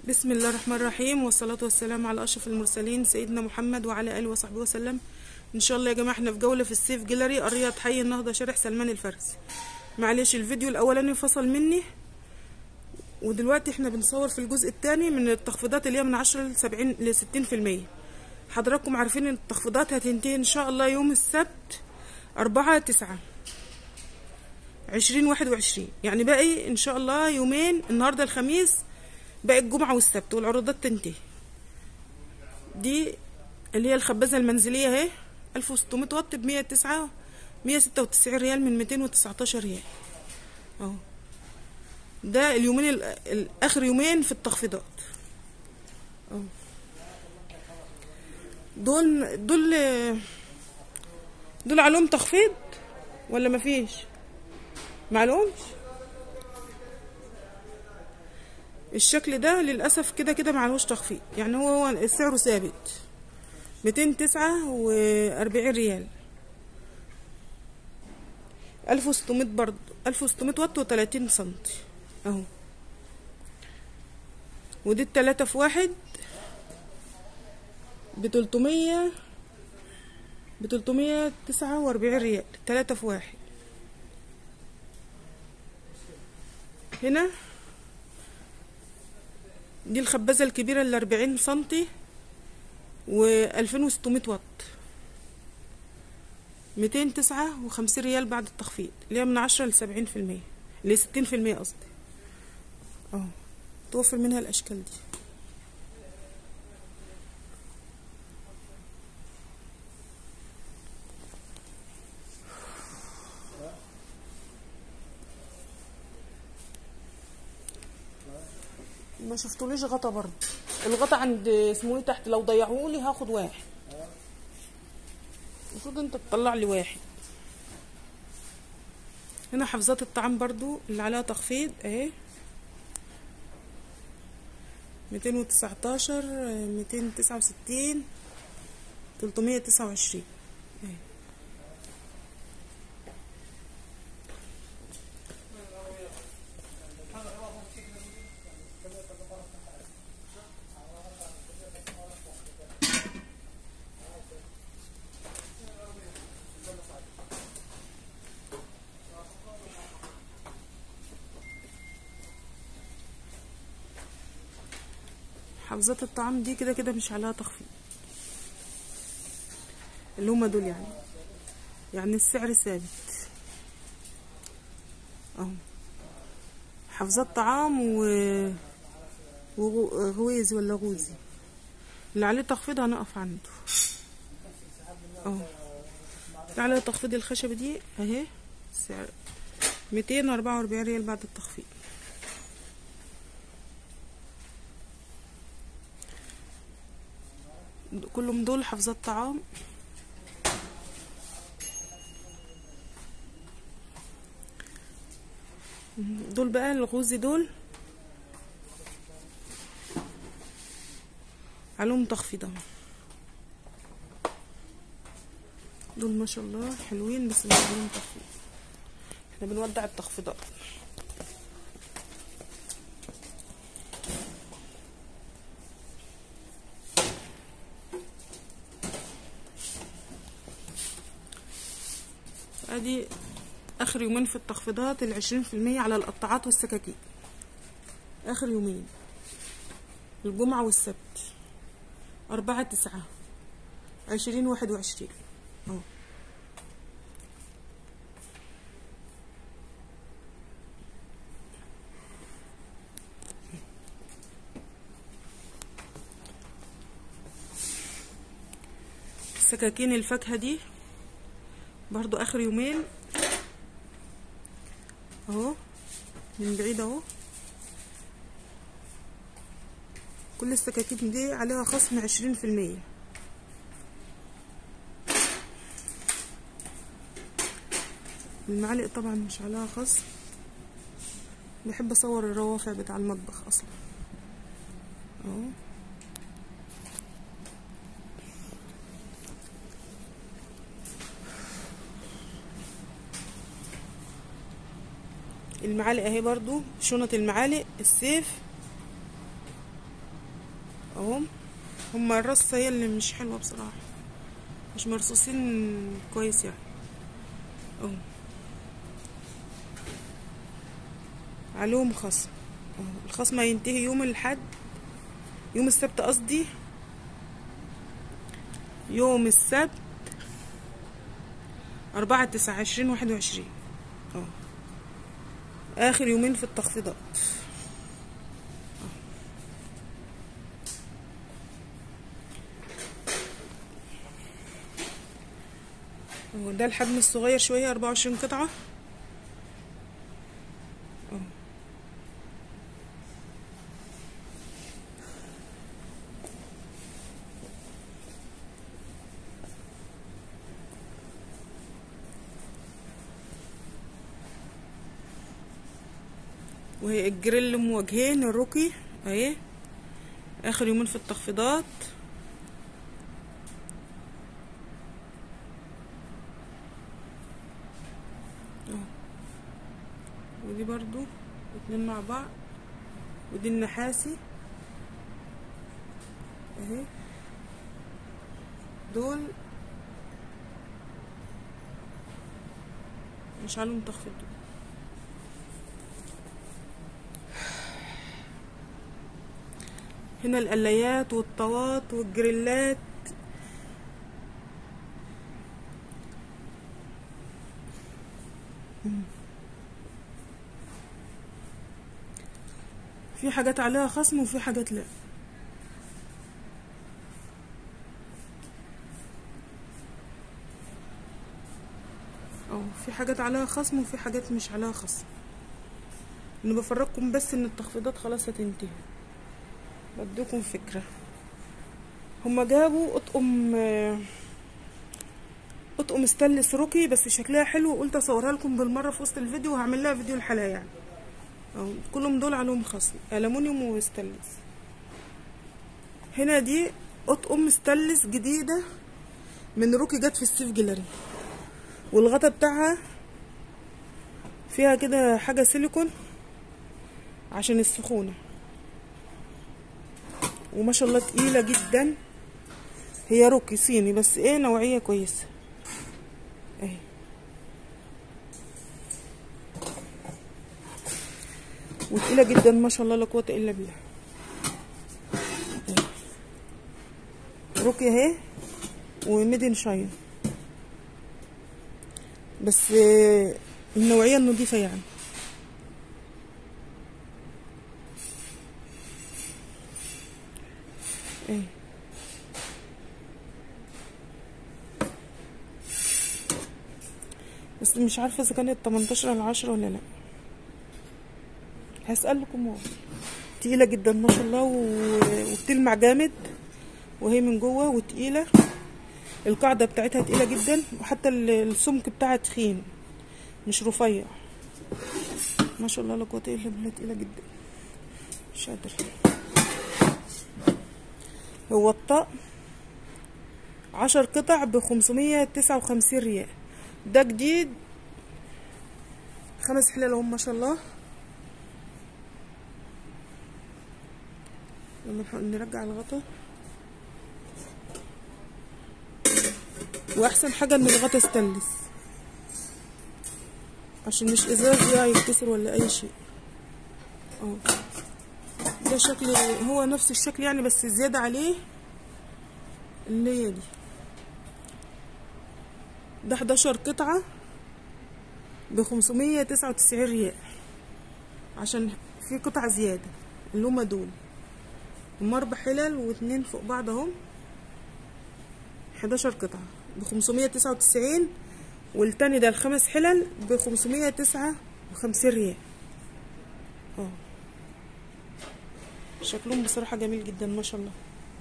بسم الله الرحمن الرحيم والصلاة والسلام على أشرف المرسلين سيدنا محمد وعلى آله وصحبه وسلم إن شاء الله يا جماعة احنا في جولة في السيف جيلاري قرية حي النهضة شارع سلمان الفارسي معلش الفيديو الأولاني فصل مني ودلوقتي احنا بنصور في الجزء الثاني من التخفيضات اللي هي من 10 ل 70 ل 60% حضراتكم عارفين ان التخفيضات هتنتهي ان شاء الله يوم السبت 4 9 عشرين واحد وعشرين يعني باقي ان شاء الله يومين النهارده الخميس باقي الجمعة والسبت والعروضات تنتهي دي اللي هي الخبازة المنزلية اهي ألف وستمية واط بمية تسعة مية ستة وتسعين ريال من ميتين وتسعتاشر ريال اهو ده اليومين ال- ال- آخر يومين في التخفيضات اهو دول دول دول عليهم تخفيض ولا مفيش معلومش الشكل ده للأسف كده كده معلوش تخفيض يعني هو هو سعره ثابت ميتين تسعة وأربعين ريال ألف وستمية برضه ألف وستمية واط وتلاتين سنتي أهو ودي التلاتة في واحد بتلتمية بتلتمية تسعة وأربعين ريال تلاتة في واحد هنا دي الخبازة الكبيرة اللي أربعين سنتي وألفين وستمية واط ميتين تسعة وخمسين ريال بعد التخفيض اللي هي من عشرة لسبعين في المية لستين في المية قصدي اه توفر منها الأشكال دي ما شفتوليش غطا برضه الغطا عند اسمه ايه تحت لو ضيعهولي هاخد واحد المفروض انت تطلع لي واحد هنا حفظات الطعام برضو اللي عليها تخفيض اهي ميتين وتسعتاشر ميتين تسعة وستين تلتمية تسعة وعشرين اهي حفظات الطعام دي كده كده مش عليها تخفيض اللي هما دول يعني يعني السعر ثابت اهو حفظات طعام و وغويزي ولا غوزي اللي عليه تخفيض هنقف عنده اهو اللي عليه تخفيض الخشبة دي اهي سعر ميتين واربعة واربعين ريال بعد التخفيض كلهم دول حفظات طعام دول بقى الغوزي دول عليهم تخفيض اهو دول ما شاء الله حلوين بس مش عليهم تخفيض احنا بنودع التخفيضات ادي اخر يومين في التخفيضات العشرين في المية على القطاعات والسكاكين اخر يومين الجمعة والسبت اربعة تسعة عشرين واحد وعشرين اهو سكاكين الفاكهة دي برضو اخر يومين اهو من بعيد اهو كل السكاكين دي عليها خصم عشرين في المية المعالق طبعا مش عليها خصم بحب اصور الروافع بتاع المطبخ اصلا اهو المعالق اهي برضو شنط المعالق السيف اهو هما الرصة هي اللي مش حلوة بصراحة مش مرصوصين كويس يعني اهو عليهم خصم اهو الخصم هينتهي يوم الحد يوم السبت قصدي يوم السبت أربعة تسعة عشرين واحد وعشرين اهو آخر يومين في التخفيضات اهو ده الحجم الصغير شوية أربعة وعشرين قطعة اهو وهي الجريل ام وجهين الروكي اهي اخر يومين في التخفيضات اهو ودي برضو اتنين مع بعض ودي النحاسي اهي دول مش عليهم تخفيض دول هنا القلايات والطوات والجريلات في حاجات عليها خصم وفي حاجات لا او في حاجات عليها خصم وفي حاجات مش عليها خصم انا بفرجكم بس ان التخفيضات خلاص هتنتهي بديكم فكرة هما جابوا اطقم اطقم ستانلس روكي بس شكلها حلو وقلت اصورها لكم بالمرة في وسط الفيديو وهعمل لها فيديو الحلقة يعني اهو كلهم دول عليهم خصم ألمونيوم وستانلس هنا دي اطقم ستانلس جديدة من روكي جت في السيف جيلاري والغطا بتاعها فيها كده حاجة سيليكون عشان السخونة وما شاء الله تقيلة جدا هي روكي صيني بس ايه نوعية كويسة اهي وتقيلة جدا ما شاء الله لا قوة الا بالله أهي. روكي اهي وميدن شاين بس آه، النوعية النظيفة يعني ايه بس مش عارفة اذا كانت 18 على 10 ولا لا هسألكم هو تقيلة جدا ما شاء الله و- وبتلمع جامد وهي من جوه وتقيلة القاعدة بتاعتها تقيلة جدا وحتى ال- السمك بتاعها تخين مش رفيع ما شاء الله لا قوة الا بالله تقيلة جدا مش قادر هو الطقم عشر قطع بخمسمية تسعة وخمسين ريال ده جديد خمس حلال هم ما شاء الله لما نح- نرجع الغطا واحسن حاجة ان الغطا ستانلس عشان مش ازاز يعني يتكسر ولا اي شيء اه ده شكل هو نفس الشكل يعني بس زيادة عليه اللي هي دي ده 11 قطعة بخمسمية تسعة وتسعين ريال عشان في قطع زيادة اللي هما دول هما أربع حلل واتنين فوق بعض اهم حداشر قطعة بخمسمية تسعة وتسعين والتاني ده الخمس حلل بخمسمية تسعة وخمسين ريال اه شكلهم بصراحة جميل جدا ما شاء الله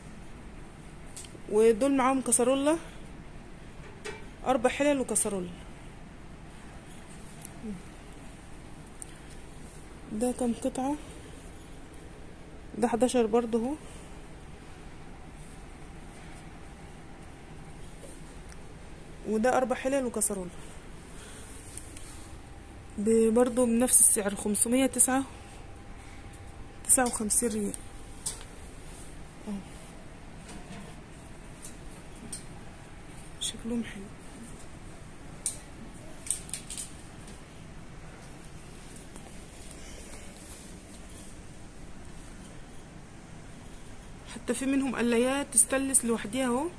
ودول معاهم كسرولة أربع حلل وكسرولة ده كام قطعة ده حداشر برضه اهو وده أربع حلل وكسرولة ب- برضه بنفس السعر خمسمية تسعة تسعة وخمسين ريال أهو. شكلهم حلو حتى في منهم قلايات تستلس لوحديها اهو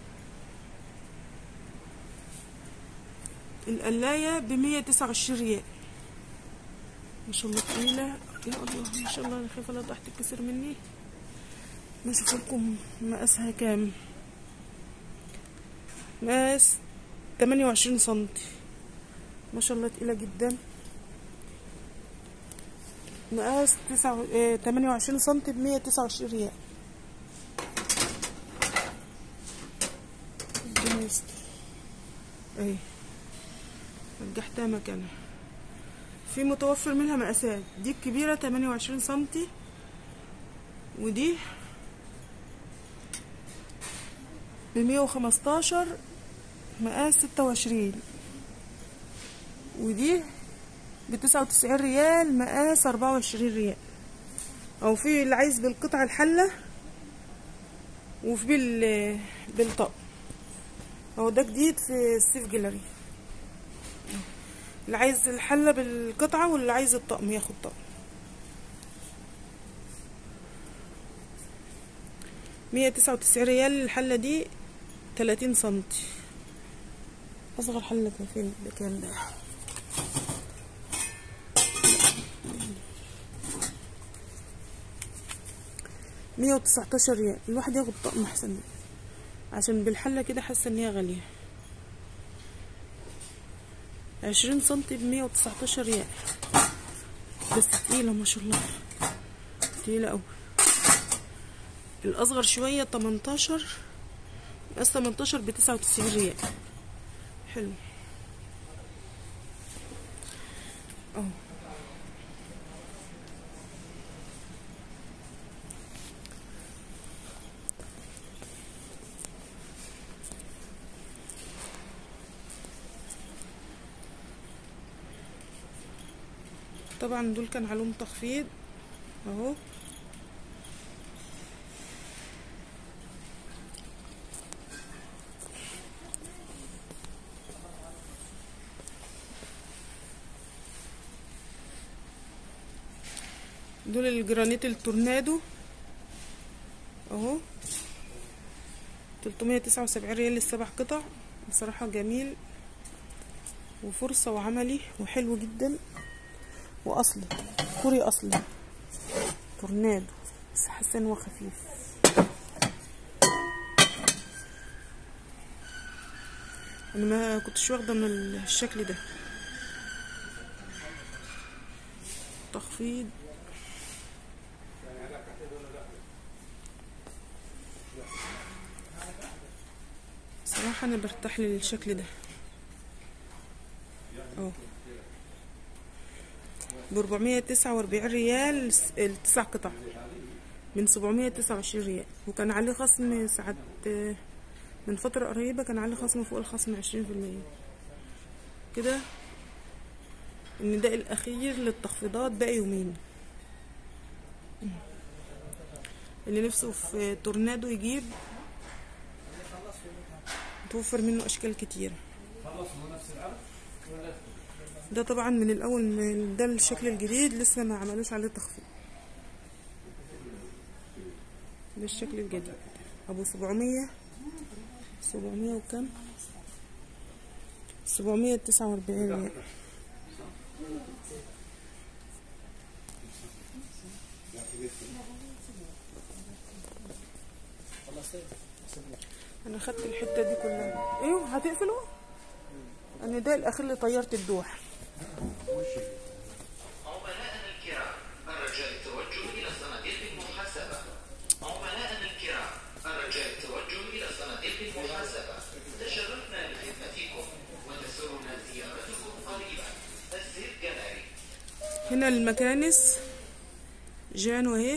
القلاية بمية تسعة وعشرين ريال ما شاء الله طويلة يا الله ما شاء الله انا خايفة لا تحت تتكسر مني نشوف لكم مقاسها كام مقاس تمانية وعشرين سنتي ما شاء الله تقيلة جدا مقاس تسعة اه تمانية وعشرين سنتي بمية تسعة وعشرين ريال ربنا يستر اهي رجعتها مكانها في متوفر منها مقاسات دي الكبيرة تمانية وعشرين سنتي ودي بمية وخمستاشر مقاس ستة وعشرين ودي بتسعة وتسعين ريال مقاس أربعة وعشرين ريال أو في اللي عايز بالقطعة الحلة وفي بال بالطقم اهو ده جديد في السيف جيلاري اللي عايز الحلة بالقطعة واللي عايز الطقم ياخد طقم مية تسعة وتسعين ريال الحلة دي تلاتين سنتي أصغر حلة كان فين بكام ده مية وتسعتاشر ريال الواحد ياخد طقم أحسن عشان بالحلة كده حاسة إن هي غالية عشرين سنتي بمية وتسعتاشر ريال بس تقيلة ما شاء الله تقيلة أوي الأصغر شوية تمنتاشر مقاس تمنتاشر بتسعة وتسعين ريال حلو اهو طبعا دول كان عليهم تخفيض اهو دول الجرانيت التورنادو اهو 379 ريال للسبع قطع بصراحة جميل وفرصة وعملي وحلو جدا واصلي كوري اصلي تورنادو بس حاسه ان هو خفيف انا ما كنتش واخده من الشكل ده تخفيض صراحة أنا برتاح للشكل ده أهو بربعمية تسعة وأربعين ريال التسع قطع من سبعمية تسعة وعشرين ريال وكان عليه خصم ساعة من فترة قريبة كان عليه خصم فوق الخصم عشرين في المية كده النداء الأخير للتخفيضات باقي يومين اللي نفسه في تورنادو يجيب توفر منه أشكال كتيرة ده طبعا من الأول من ده الشكل الجديد لسه ما عملوش عليه تخفيض ده الشكل الجديد أبو سبعمية سبعمية وكم سبعمية تسعة وأربعين ريال انا خدت الحته دي كلها ايوه هتقفلوا انا ده الاخير اللي طيرت الدوح عملائنا الكرام الرجاء التوجه إلى صناديق المحاسبة عملائنا الكرام الرجاء التوجه إلى صناديق المحاسبة تشرفنا بخدمتكم وتسرنا زيارتكم قريبا الزيت جاليري هنا المكانس جان اهي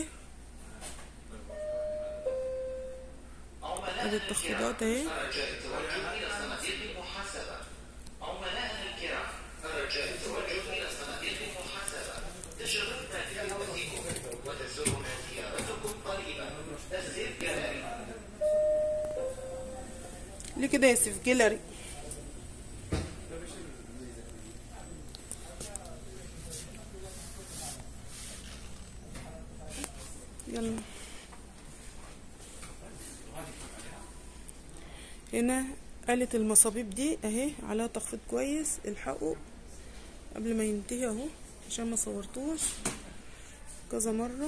ادي التخفيضات اهي الرجاء التوجه إلى صناديق المحاسبة عملائنا الكرام الرجاء التوجه إلى صناديق المحاسبة تشرفنا بخدمتكم وتسرنا زيارتكم قريبا الزيت جاليري ليه كده يا سيف جيلاري يلا هنا آلة المصابيب دي اهي عليها تخفيض كويس الحقوا قبل ما ينتهي اهو عشان ما صورتوش كذا مرة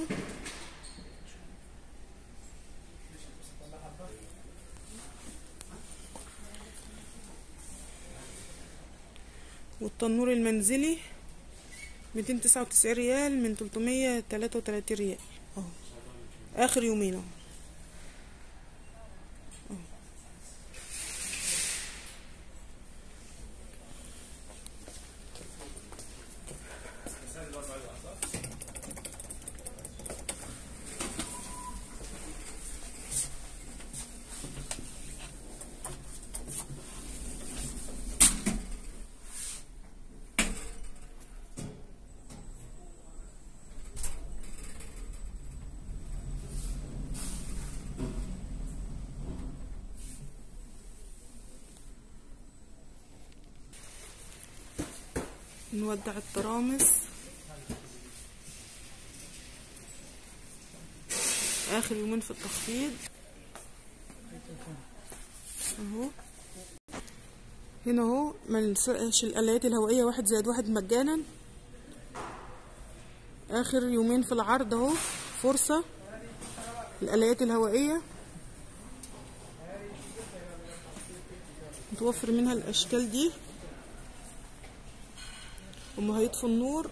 والتنور المنزلي ميتين تسعة وتسعين ريال من تلتمية تلاتة وتلاتين ريال اهو اخر يومين اهو نودع الترامس اخر يومين في التخفيض اهو هنا اهو ما ننساش الاليات الهوائيه واحد زائد واحد مجانا اخر يومين في العرض اهو فرصه الاليات الهوائيه متوفر منها الاشكال دي هما هيطفوا النور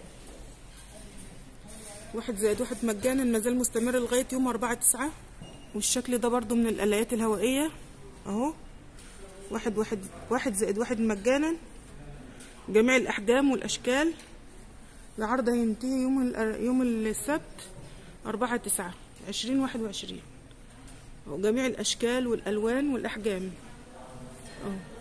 واحد زائد واحد مجانا مازال مستمر لغاية يوم أربعة تسعة والشكل ده برضو من الآليات الهوائية اهو واحد واحد واحد زائد واحد مجانا جميع الأحجام والأشكال العرض هينتهي يوم ال- يوم السبت أربعة تسعة عشرين واحد وعشرين جميع الأشكال والألوان والأحجام اهو